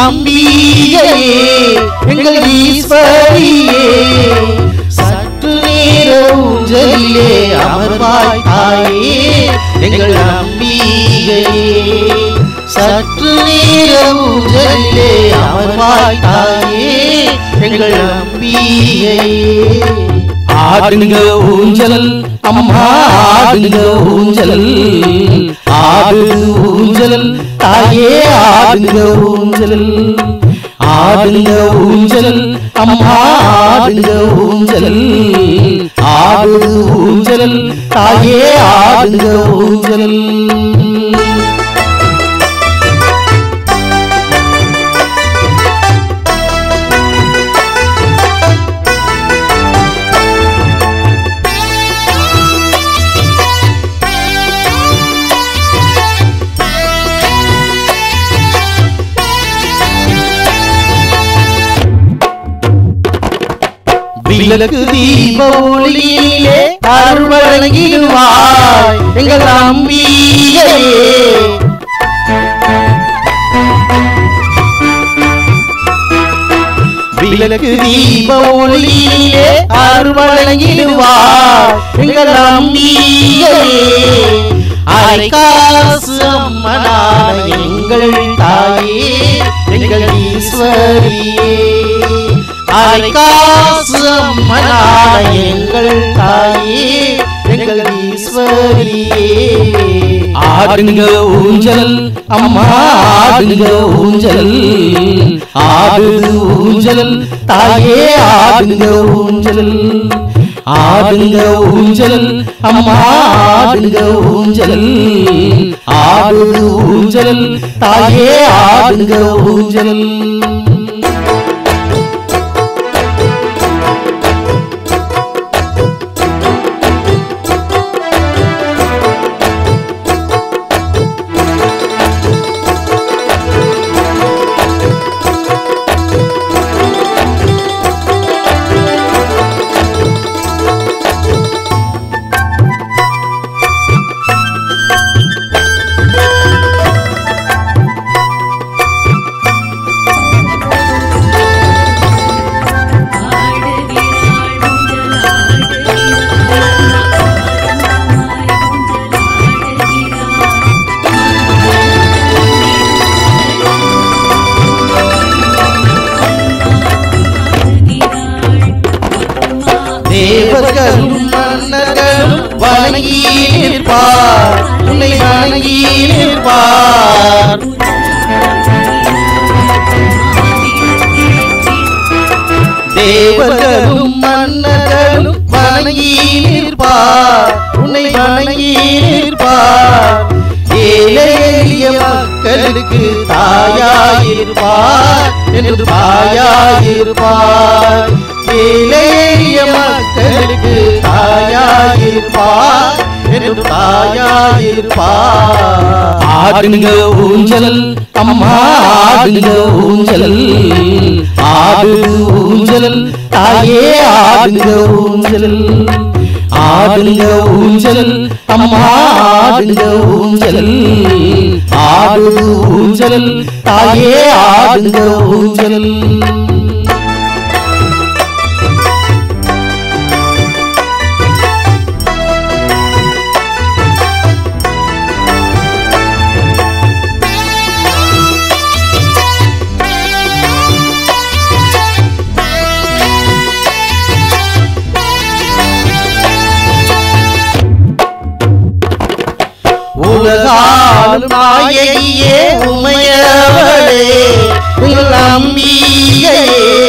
அம்பிகையே எங்கள் ஈஸ்வரியே சற்று நேர ஊஞ்சலிலே அமர்வாய் தாயே எங்கள் அம்பிகையே சற்று நேர ஊஞ்சலிலே அமர்வாய் தாயே எங்கள் அம்பிகையே ஆடுங்க ஊஞ்சல் அம்மா ஆடுங்க ஊஞ்சல் ஆடு ஊஞ்சல் தாயே ஆடுங்க ஊஞ்சல் ஆடுங்க ஊஞ்சல் அம்மா ஆடுங்க ஊஞ்சல் ஆடு ஊஞ்சல் தாயே ஆடுங்க ஊஞ்சல் விளக்கு தீப ஒளியிலே அருள் வழங்கிடுவாய் எங்கள் அம்பிகையே விளக்கு தீப ஒளியிலே அருள் வழங்கிடுவாய் எங்கள் அம்பிகையே அரை காசு அம்மனான எங்கள் தாயே எங்கள் ஈஸ்வரியே அரை காசு அம்மனான எங்கள் தாயே எங்கள் ஈஸ்வரியே ஆடுங்க ஊஞ்சல் அம்மா ஆடுங்க ஊஞ்சல் ஆடு ஊஞ்சல் தாயே ஆடுங்க ஊஞ்சல் ஆடுங்க ஊஞ்சல் அம்மா ஆடுங்க ஊஞ்சல் ஆடு ஊஞ்சல் தாயே ஆடுங்க ஊஞ்சல் தேவர்களும் மன்னர்களும் வணங்கி நிற்பார் உன்னை வணங்கி நிற்பார் தேவர்களும் மன்னர்களும் வணங்கி நிற்பார் உன்னை வணங்கி நிற்பார் ஏழை எளிய மக்களுக்கு தாயாயிருப்பார் என்று தாயாயிருப்பார் ஏழை எளிய மக்களுக்கு தாயாயிருப்பார் என்று தாயாயிருப்பார் ஆடுங்க ஊஞ்சல் அம்மா ஆடுங்க ஊஞ்சல் ஆடு ஊஞ்சல் தாயே ஆடுங்க ஊஞ்சல் ஆடுங்க ஊஞ்சல் அம்மா ஆடுங்க ஊஞ்சல் ஆடு ஊஞ்சல் தாயே ஆடுங்க ஊஞ்சல் உலகாலும் நாயகியே உமையவளே உங்கள் அம்பிகையே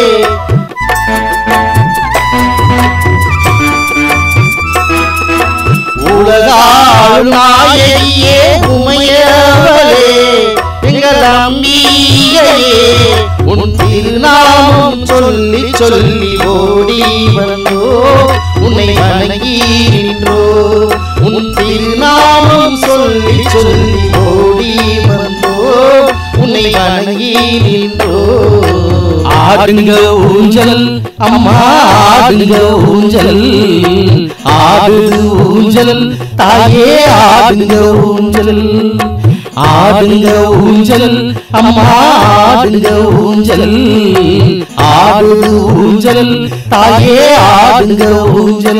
உலகாலும் நாயகியே உமையவளே எங்கள் அம்பிகையே உன் திருநாமம் சொல்லி சொல்லி ஓடி வந்தோ உன்னை வணங்கி நின்றோ உன் திருநாமம் சொல்லி சொல்லி ஓடி வந்தோ உன்னை வணங்கி நின்றோ ஆடுங்க ஊஞ்சல் அம்மா ஆடுங்க ஊஞ்சல் ஆடு ஊஞ்சல் தாயே ஆடுங்க ஊஞ்சல் ஆடுங்க ஊஞ்சல் அம்மா ஆடுங்க ஊஞ்சல் ஆடுது ஊஞ்சல் தாயே ஆடுங்க ஊஞ்சல்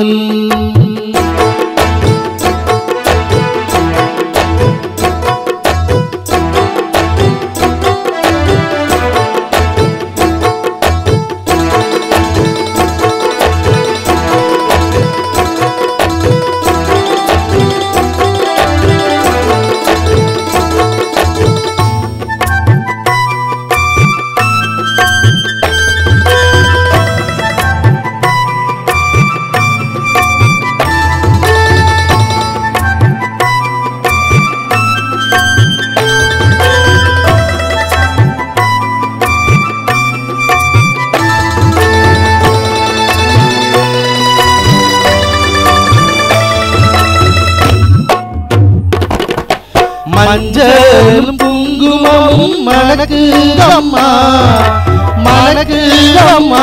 மஞ்சளும் குங்குமமும் மணக்குதம்மா மணக்குதம்மா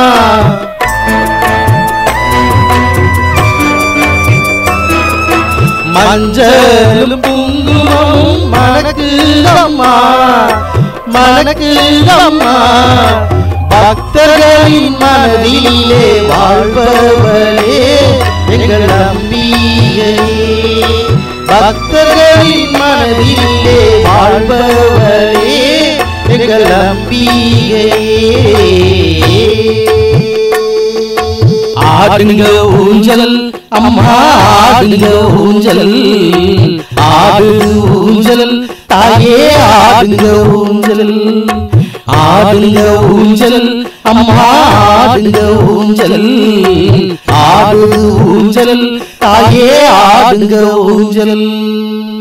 மஞ்சளும் குங்குமமும் மணக்குதம்மா மணக்குதம்மா பக்தர்களின் மனதிலே வாழ்பவளே எங்கள் நம்பியே பக்தர்களின் மனதிலே வாழ்பவளே எங்கள் நம்பியே ஆடுங்க ஊஞ்சல் அம்மா ஆடுங்க ஊஞ்சல் ஆடு ஊஞ்சல் தாயே ஆடுங்க ஊஞ்சல் ஆடுங்க ஊஞ்சல் அம்மா ஆடுங்க ஊஞ்சல் ஆடு ஊஞ்சல் தாயே ஆடுங்க ஊஞ்சல்